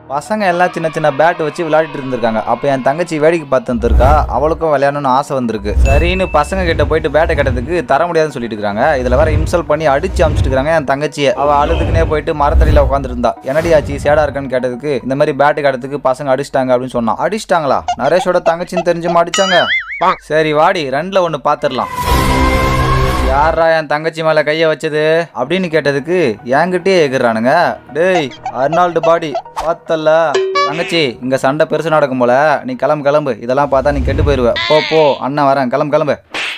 பசங்க எல்லாம் சின்ன சின்ன பேட் வச்சு விளையாடிட்டு இருந்திருக்காங்க அப்போ என் தங்கச்சி வேடிக்கை பார்த்து வந்திருக்கா அவளுக்கும் விளையாடணும்னு ஆசை வந்திருக்கு சரின்னு பசங்க கிட்ட போயிட்டு பேட்டை கட்டதுக்கு தர முடியாதுன்னு சொல்லிட்டு இருக்காங்க இதுல வேற இன்சல்ட் பண்ணி அடிச்சு அமிச்சிட்டு இருக்காங்க என் தங்கச்சியை அவ அழுதுக்குனே போயிட்டு மரத்தடியில உட்காந்துட்டு இருந்தா என்னடி ஆச்சு சேடா இருக்கான்னு கேட்டதுக்கு இந்த மாதிரி பேட்டு கட்டதுக்கு பசங்க அடிச்சிட்டாங்க அப்படின்னு சொன்னான் அடிச்சிட்டாங்களா நரேஷோட தங்கச்சின்னு தெரிஞ்சுமா அடிச்சாங்க சரி வாடி ரெண்டுல ஒன்று பார்த்துடலாம் யாரா என் தங்கச்சி மேல கைய வச்சது அப்படின்னு கேட்டதுக்கு என்கிட்டயே எகிறானுங்க டேய் அர்னால்டு பாடி பார்த்தல்ல தங்கச்சி இங்க சண்டை பெருசு நடக்கும் போல நீ கிளம்பு கிளம்பு இதெல்லாம் பார்த்தா நீ கெட்டு போயிருவ போ போ அண்ணன் வரேன் கிளம்பு கிளம்பு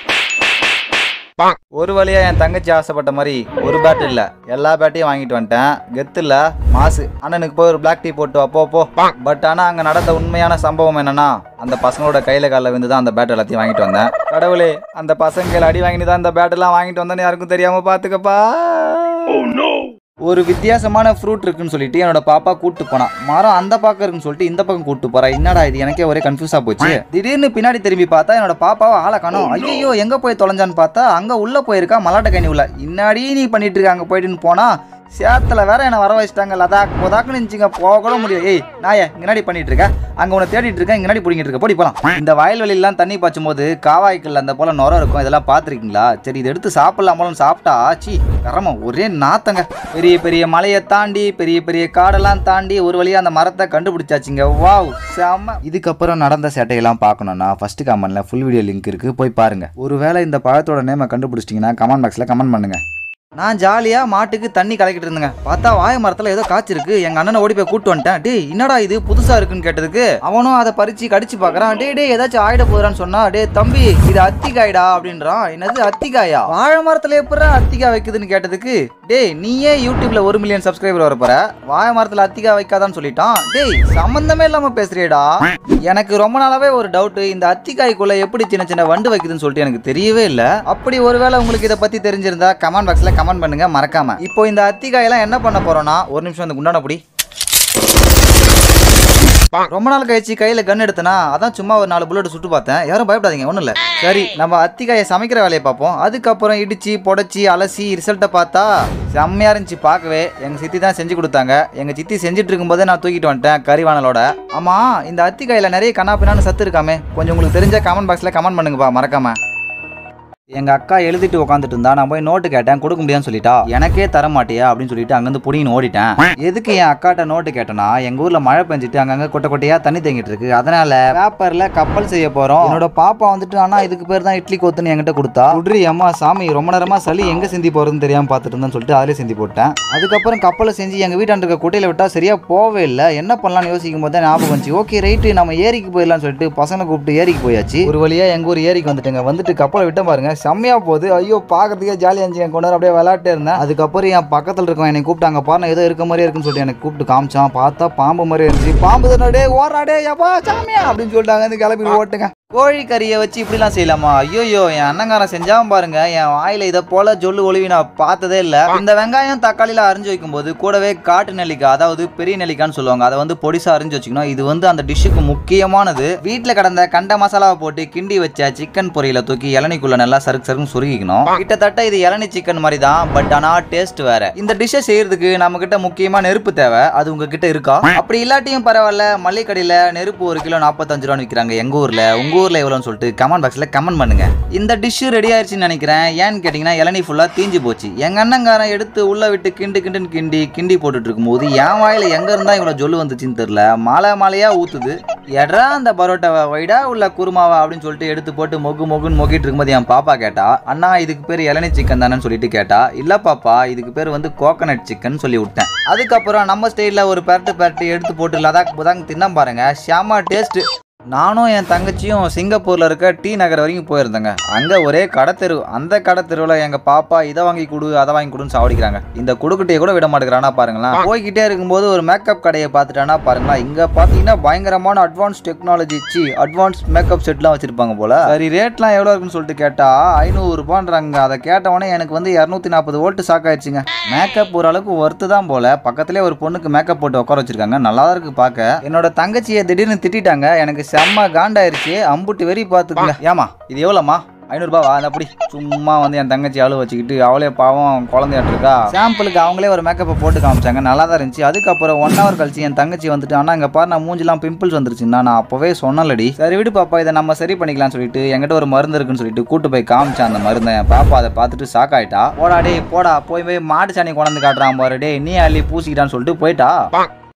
ஒரு வழியா என் தங்கச்சி ஆசைப்பட்ட மாதிரி ஒரு பேட் இல்ல எல்லா பேட்டையும் வாங்கிட்டு வந்துட்டேன் கெத்து இல்ல மாசு அண்ணனுக்கு போய் ஒரு பிளாக் டீ போட்டு வா, போ போ பட் ஆனா அங்க நடந்த உண்மையான சம்பவம் என்னன்னா அந்த பசங்களோட கையில காலில் விழுந்து தான் அந்த பேட் எல்லாத்தையும் வாங்கிட்டு வந்தேன் கடவுளே அந்த பசங்க கையில அடி வாங்கிட்டு தான் அந்த பேட் எல்லாம் வாங்கிட்டு வந்தேன்னு யாருக்கும் தெரியாம பாத்துக்கப்பா ஒரு வித்தியாசமான ஃப்ரூட் இருக்குன்னு சொல்லிட்டு என்னோட பாப்பா கூட்டு போனா மரம் அந்த பக்கம் இருக்குன்னு சொல்லிட்டு இந்த பக்கம் கூட்டு போறா என்னடா இது எனக்கே ஒரே கன்ஃபியூஸா போச்சு திடீர்னு பின்னாடி திரும்பி பார்த்தா என்னோட பாப்பாவை ஆளை காணோம் ஐயோ எங்க போய் தொலைஞ்சான்னு பார்த்தா அங்க உள்ள போயிருக்கா மலாட்ட கனி உள்ள இன்னாடி நீ பண்ணிட்டு இருக்க அங்க போயிட்டுன்னு போனா சேத்துல வேற என்ன வர வச்சிட்டாங்க லதாக் போதாக்குன்னு இருந்துச்சுங்க போக கூட முடியும் ஏய் நாய இங்கனாடி பண்ணிட்டு இருக்க அங்க உன்னை தேடிட்டு இருக்கேன் இங்கனாடி பிடிங்கிட்டு இருக்க போடி போலாம் இந்த வயல்வெளியெல்லாம் தண்ணி பாய்ச்சும் போது காவாய்க்கல் அந்த போல நுரம் இருக்கும் இதெல்லாம் பார்த்துருக்கீங்களா சரி இதை எடுத்து சாப்பிடலாமலும் சாப்பிட்டா ஆச்சி கரம ஒரே நாத்தங்க பெரிய பெரிய மலையை தாண்டி பெரிய பெரிய காடெல்லாம் தாண்டி ஒரு வழியா அந்த மரத்தை கண்டுபிடிச்சாச்சுங்க வாவ் செம்ம இதுக்கப்புறம் நடந்த சேட்டையெல்லாம் பார்க்கணும்னா ஃபர்ஸ்ட் கமெண்ட்ல ஃபுல் வீடியோ லிங்க் இருக்கு போய் பாருங்க ஒருவேளை இந்த பழத்தோட நேமை கண்டுபிடிச்சிட்டிங்கன்னா கமெண்ட் பாக்ஸ்ல கமெண்ட் பண்ணுங்க நான் ஜாலியாக மாட்டுக்கு தண்ணி கலக்கிட்டு இருந்தேங்க பார்த்தா வாய மரத்தில் ஏதோ காய்ச்சிருக்கு எங்கள் அண்ணனை ஓடி போய் கூட்டு வந்துட்டேன் டேய் என்னடா இது புதுசாக இருக்குன்னு கேட்டதுக்கு அவனும் அதை பறிச்சு கடிச்சு பார்க்கறான் டேய் டேய் ஏதாச்சும் ஆயிட போகிறான்னு சொன்னா டேய் தம்பி இது அத்திக்காய்டா அப்படின்றான் என்னது அத்திக்காயா வாழை மரத்தில் எப்படா அத்திக்காய் வைக்குதுன்னு கேட்டதுக்கு டேய் நீயே யூடியூப்ல ஒரு மில்லியன் சப்ஸ்கிரைபர் வரப்போற வாழை மரத்தில் அத்திக்காய் வைக்காதான்னு சொல்லிட்டான் டேய் சம்பந்தமே இல்லாமல் பேசுறியேடா எனக்கு ரொம்ப நாளாவே ஒரு டவுட் இந்த அத்திக்காய்க்குள்ள எப்படி சின்ன சின்ன வண்டு வைக்குதுன்னு சொல்லிட்டு எனக்கு தெரியவே இல்லை அப்படி ஒருவேளை உங்களுக்கு இதை பத்தி தெரிஞ்சிருந்தா கமெண்ட் பாக்ஸ்ல கமெண்ட் பண்ணுங்க மறக்காம இப்போ இந்த அத்திக்காயெல்லாம் என்ன பண்ண போறோம்னா ஒரு நிமிஷம் இந்த குண்டான புடி ரொம்ப நாள் கழிச்சு கையில கன் எடுத்தனா அதான் சும்மா ஒரு நாலு புல்லட் சுட்டு பார்த்தேன் யாரும் பயப்படாதீங்க ஒண்ணும் இல்ல சரி நம்ம அத்திக்காயை சமைக்கிற வேலையை பார்ப்போம் அதுக்கப்புறம் இடிச்சு புடைச்சி அலசி ரிசல்ட்டை பார்த்தா செம்மையா இருந்துச்சு பார்க்கவே எங்க சித்தி தான் செஞ்சு கொடுத்தாங்க எங்க சித்தி செஞ்சுட்டு இருக்கும்போதே நான் தூக்கிட்டு வந்துட்டேன் கறிவானலோட ஆமா இந்த அத்திக்காயில நிறைய கண்ணாப்பினான்னு சத்து இருக்காமே கொஞ்சம் உங்களுக்கு தெரிஞ்ச கமெண்ட் பாக்ஸ்ல கமெண்ட் பண்ணுங்கப்பா மறக்காம எங்க அக்கா எழுதிட்டு உட்காந்துட்டு இருந்தா நான் போய் நோட்டு கேட்டேன் கொடுக்க முடியாதுன்னு சொல்லிட்டா எனக்கே தர மாட்டியா அப்படின்னு சொல்லிட்டு அங்கிருந்து புடிங்கன்னு ஓடிட்டேன் எதுக்கு என் அக்காட்ட நோட்டு கேட்டேன்னா எங்க ஊர்ல மழை பெஞ்சிட்டு அங்கங்க கொட்டை கொட்டையா தண்ணி தேங்கிட்டு இருக்கு அதனால பேப்பர்ல கப்பல் செய்ய போறோம் என்னோட பாப்பா வந்துட்டு ஆனா இதுக்கு பேர் தான் இட்லி கொத்துன்னு என்கிட்ட கொடுத்தா குட்ரி அம்மா சாமி ரொம்ப நேரமா சளி எங்க சிந்தி போறதுன்னு தெரியாம பார்த்துட்டு இருந்தேன்னு சொல்லிட்டு அதிலே சிந்தி போட்டேன் அதுக்கப்புறம் கப்பலை செஞ்சு எங்க வீட்டாண்ட இருக்க குட்டையில விட்டா சரியா போவே இல்லை என்ன பண்ணலாம்னு யோசிக்கும் போது தான் ஞாபகம் வந்துச்சு ஓகே ரைட்டு நம்ம ஏரிக்கு போயிடலாம்னு சொல்லிட்டு பசங்களை கூப்பிட்டு ஏரிக்கு போயாச்சு ஒரு வழியா எங்க ஊர் ஏரிக்கு வந்துட்டுங்க வந்துட்டு கப்பலை விட்ட பாருங்க செம்மையா போகுது ஐயோ பாக்குறதுக்கே ஜாலியா இருந்துச்சு என் கொண்டு நேரம் அப்படியே விளையாட்டே இருந்தேன் அதுக்கப்புறம் என் பக்கத்துல இருக்கவன் என்னை கூப்பிட்டாங்க பாருங்க ஏதோ இருக்க மாதிரியே இருக்குன்னு சொல்லிட்டு எனக்கு கூப்பிட்டு காமிச்சான் பார்த்தா பாம்பு மாதிரியே இருந்துச்சு பாம்பு தானே டே ஓடுறாடே எப்பா சாமியா அப்படின்னு சொல்லிட்டாங்க இந்த கிளம்பி ஓட்டுங்க கோழி கறியை வச்சு இப்படிலாம் செய்யலாமா ஐயோயோ என் அண்ணங்காரன் செஞ்சாம பாருங்க என் வாயில இதை போல ஜொல்லு ஒளிவி நான் பார்த்ததே இல்ல இந்த வெங்காயம் தக்காளில அரிஞ்சு வைக்கும்போது கூடவே காட்டு நெல்லிக்காய் அதாவது பெரிய நெல்லிக்கான்னு சொல்லுவாங்க அதை வந்து பொடிசா அரிஞ்சு வச்சுக்கணும் இது வந்து அந்த டிஷ்ஷுக்கு முக்கியமானது வீட்டுல கடந்த கண்ட மசாலாவை போட்டு கிண்டி வச்ச சிக்கன் பொரியல தூக்கி இளநிக்குள்ள நல்லா சருக்கு சருக்குன்னு சுருகிக்கணும் கிட்டத்தட்ட இது இளநி சிக்கன் மாதிரி தான் பட் ஆனா டேஸ்ட் வேற இந்த டிஷ்ஷை செய்யறதுக்கு நம்ம கிட்ட முக்கியமா நெருப்பு தேவை அது உங்ககிட்ட இருக்கா அப்படி இல்லாட்டியும் பரவாயில்ல மல்லிகை கடையில நெருப்பு ஒரு கிலோ நாற்பத்தஞ்சு ரூபான்னு விற்கிறாங்க எங்க ஊர்ல உங்க ஊர்ல எவ்வளோன்னு சொல்லிட்டு கமெண்ட் பாக்ஸ்ல கமெண்ட் பண்ணுங்க இந்த டிஷ் ரெடி ஆயிடுச்சுன்னு நினைக்கிறேன் ஏன்னு கேட்டிங்கன்னா இளநீ ஃபுல்லா தீஞ்சு போச்சு எங்க அண்ணங்காரன் எடுத்து உள்ள விட்டு கிண்டு கிண்டுன்னு கிண்டி கிண்டி போட்டுட்டு இருக்கும்போது என் வாயில எங்க இருந்தா இவ்வளவு ஜொல்லு வந்துச்சுன்னு தெரியல மாலை மாலையா ஊத்துது எட்ரா அந்த பரோட்டாவை வைடா உள்ள குருமாவா அப்படின்னு சொல்லிட்டு எடுத்து போட்டு மொகு மொகுன்னு மொக்கிட்டு இருக்கும்போது என் பாப்பா கேட்டா அண்ணா இதுக்கு பேர் இளநீ சிக்கன் தானேன்னு சொல்லிட்டு கேட்டா இல்ல பாப்பா இதுக்கு பேர் வந்து கோகனட் சிக்கன் சொல்லி விட்டேன் அதுக்கப்புறம் நம்ம ஸ்டைலில் ஒரு பரட்டு பரட்டு எடுத்து போட்டு லதாக் புதாங் தின்ன பாருங்க ஷாமா டேஸ்ட் நானும் என் தங்கச்சியும் சிங்கப்பூர்ல இருக்க டி நகர் வரைக்கும் போயிருந்தேங்க அங்க ஒரே கடை தெரு அந்த கடை தெருவில் எங்க பாப்பா இதை வாங்கி கொடு அதை வாங்கி கொடுன்னு சாவடிக்கிறாங்க இந்த குடுக்குட்டியை கூட விட மாட்டேங்கிறானா பாருங்களேன் போய்கிட்டே இருக்கும்போது ஒரு மேக்கப் கடையை பார்த்துட்டானா பாருங்களா இங்க பாத்தீங்கன்னா பயங்கரமான அட்வான்ஸ் டெக்னாலஜி சி அட்வான்ஸ் மேக்கப் செட்லாம் வச்சிருப்பாங்க போல சரி ரேட்லாம் எவ்வளோ இருக்குன்னு சொல்லிட்டு கேட்டா ஐநூறு ரூபான்றாங்க அதை கேட்டவொடனே எனக்கு வந்து இரநூத்தி நாற்பது வோல்ட் ஷாக் ஆயிடுச்சுங்க மேக்கப் ஓரளவுக்கு ஒர்த்து தான் போல பக்கத்துலேயே ஒரு பொண்ணுக்கு மேக்கப் போட்டு உட்கார வச்சிருக்காங்க நல்லா தான் இருக்கு பார்க்க என்னோட தங்கச்சியை திடீர்னு திட்டிட்டாங்க எனக்கு செம்ம காண்டாயிருச்சு அம்புட்டு வெறி பார்த்துக்குங்க ஏமா இது எவ்வளோமா ஐநூறுபா அந்த அப்படி சும்மா வந்து என் தங்கச்சி அழுவ வச்சுக்கிட்டு அவளே பாவம் குழந்தையாட்டு இருக்கா சாம்பிளுக்கு அவங்களே ஒரு மேக்கப்பை போட்டு காமிச்சாங்க நல்லா தான் இருந்துச்சு அதுக்கப்புறம் ஒன் ஹவர் கழிச்சு என் தங்கச்சி வந்துட்டு ஆனால் இங்கே பாரு நான் மூஞ்சிலாம் பிம்பிள்ஸ் வந்துருச்சுன்னா நான் அப்போவே சொன்னலடி சரி விடு பாப்பா இதை நம்ம சரி பண்ணிக்கலாம்னு சொல்லிட்டு என்கிட்ட ஒரு மருந்து இருக்குன்னு சொல்லிட்டு கூட்டு போய் காமிச்சேன் அந்த மருந்தை என் பாப்பா அதை பார்த்துட்டு ஷாக் ஆயிட்டா போடா டேய் போடா போய் போய் மாட்டு சாணி கொண்டாந்து காட்டுறான் பாரு டேய் நீ அள்ளி பூசிக்கிட்டான்னு சொல்லிட்டு போயிட்டா